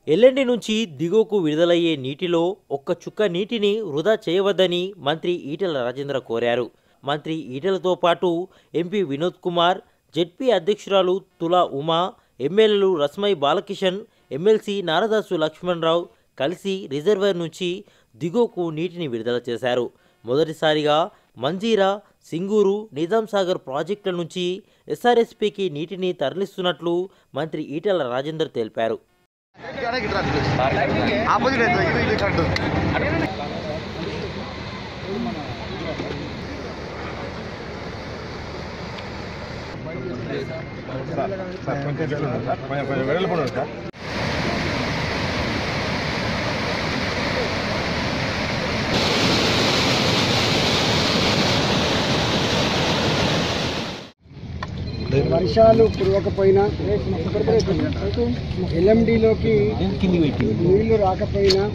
ఎల్లండి నుంచి దిగువకు విడుదలయ్యే నీటిలో ఒక్క చుక్క నీటిని వృధా చేయవద్దని మంత్రి ఈటెల రాజేంద్ర కోరారు మంత్రి ఈటెలతో పాటు ఎంపీ వినోద్ కుమార్ జెడ్పీ అధ్యక్షురాలు తులా ఉమా ఎమ్మెల్యేలు రస్మై బాలకిషన్ ఎమ్మెల్సీ నారదాసు లక్ష్మణరావు కలిసి రిజర్వాయర్ నుంచి దిగువకు నీటిని విడుదల చేశారు మొదటిసారిగా మంజీరా సింగూరు నిజాం సాగర్ ప్రాజెక్టుల నుంచి ఎస్ఆర్ఎస్పీకి నీటిని తరలిస్తున్నట్లు మంత్రి ఈటెల రాజేందర్ తెలిపారు ఆపోజిట్ అవుతుంది ఇది ఇది కరెక్ట్ సార్ వర్షాలు కురవకపోయినా ఎల్ఎండిలోకి నీళ్లు రాకపోయినా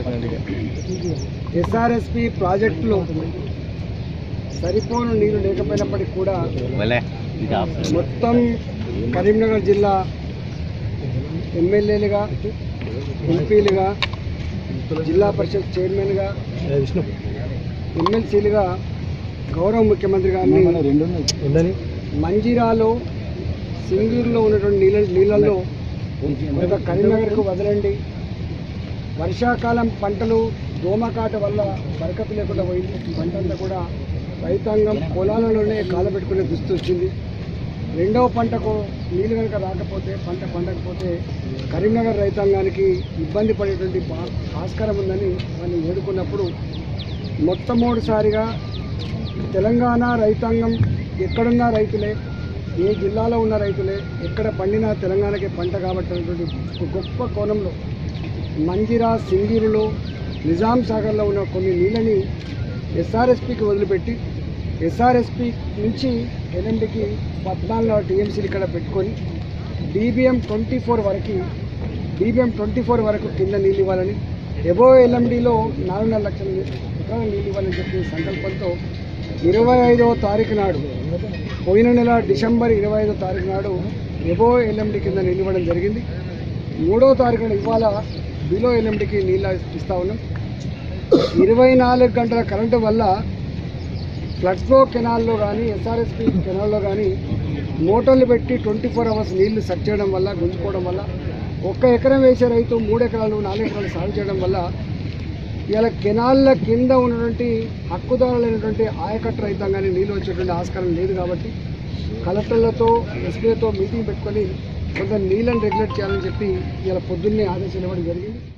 ఎస్ఆర్ఎస్పి ప్రాజెక్టులో సరిపోను నీళ్లు లేకపోయినప్పటికీ కూడా మొత్తం కరీంనగర్ జిల్లా ఎమ్మెల్యేలుగా ఎంపీలుగా జిల్లా పరిషత్ చైర్మన్గా ఎమ్మెల్సీలుగా గౌరవ ముఖ్యమంత్రి గారిని మంజీరాలో సింగూరులో ఉన్నటువంటి నీళ్ళ నీళ్ళల్లో ఒక కరీంనగర్కు వదలండి వర్షాకాలం పంటలు దోమకాట వల్ల బరకత లేకుండా పోయింది పంట అంతా కూడా రైతాంగం పొలాలలోనే కాలబెట్టుకునే దుస్థితి వచ్చింది రెండవ పంటకు నీళ్ళు కనుక రాకపోతే పంట పండకపోతే కరీంనగర్ రైతాంగానికి ఇబ్బంది పడేటువంటి పా- ఆస్కారం ఉందని వాళ్ళు వేడుకున్నప్పుడు మొట్టమొదటిసారిగా తెలంగాణ రైతాంగం ఎక్కడున్న రైతులే ఏ జిల్లాలో ఉన్న రైతులే ఎక్కడ పండినా తెలంగాణకి పంట కాబట్టి అనేటువంటి ఒక గొప్ప కోణంలో మంజిరా సింగీరులో నిజాం సాగర్లో ఉన్న కొన్ని నీళ్ళని ఎస్ఆర్ఎస్పికి వదిలిపెట్టి ఎస్ఆర్ఎస్పి నుంచి ఎల్ఎండికి పద్నాలుగు టీఎంసీలు ఇక్కడ పెట్టుకొని డీబీఎం ట్వంటీ ఫోర్ వరకు డీబీఎం ట్వంటీ ఫోర్ వరకు కింద నీళ్ళు ఇవ్వాలని ఎబో ఎల్ఎండిలో నాలుగున్నర లక్షల ఎకరాల నీళ్ళు ఇవ్వాలని చెప్పి సంకల్పంతో ఇరవై ఐదవ తారీఖు నాడు పోయిన నెల డిసెంబర్ ఇరవై ఐదో తారీఖు నాడు ఎబో ఎల్ఎండి కింద నీళ్ళు ఇవ్వడం జరిగింది మూడో తారీఖున ఇవాళ బిలో ఎల్ఎండికి నీళ్ళు ఇస్తా ఉన్నాం ఇరవై నాలుగు గంటల కరెంటు వల్ల ఫ్లడ్ ఫ్లో కెనాల్లో కానీ ఎస్ఆర్ఎస్పి కెనాల్లో కానీ మోటార్లు పెట్టి ట్వంటీ ఫోర్ అవర్స్ నీళ్లు సక్ చేయడం వల్ల గుంజుకోవడం వల్ల ఒక్క ఎకరం వేసే రైతు మూడు ఎకరాలు నాలుగు ఎకరాలు సాగు చేయడం వల్ల ఇలా కెనాళ్ళ కింద ఉన్నటువంటి హక్కుదారులైనటువంటి ఆయకట్టు రైతాంగాన్ని నీళ్ళు వచ్చేటువంటి ఆస్కారం లేదు కాబట్టి కలెక్టర్లతో ఎస్పీలతో మీటింగ్ పెట్టుకొని కొంత నీళ్ళని రెగ్యులేట్ చేయాలని చెప్పి ఇలా పొద్దున్నే ఆదేశాలు ఇవ్వడం జరిగింది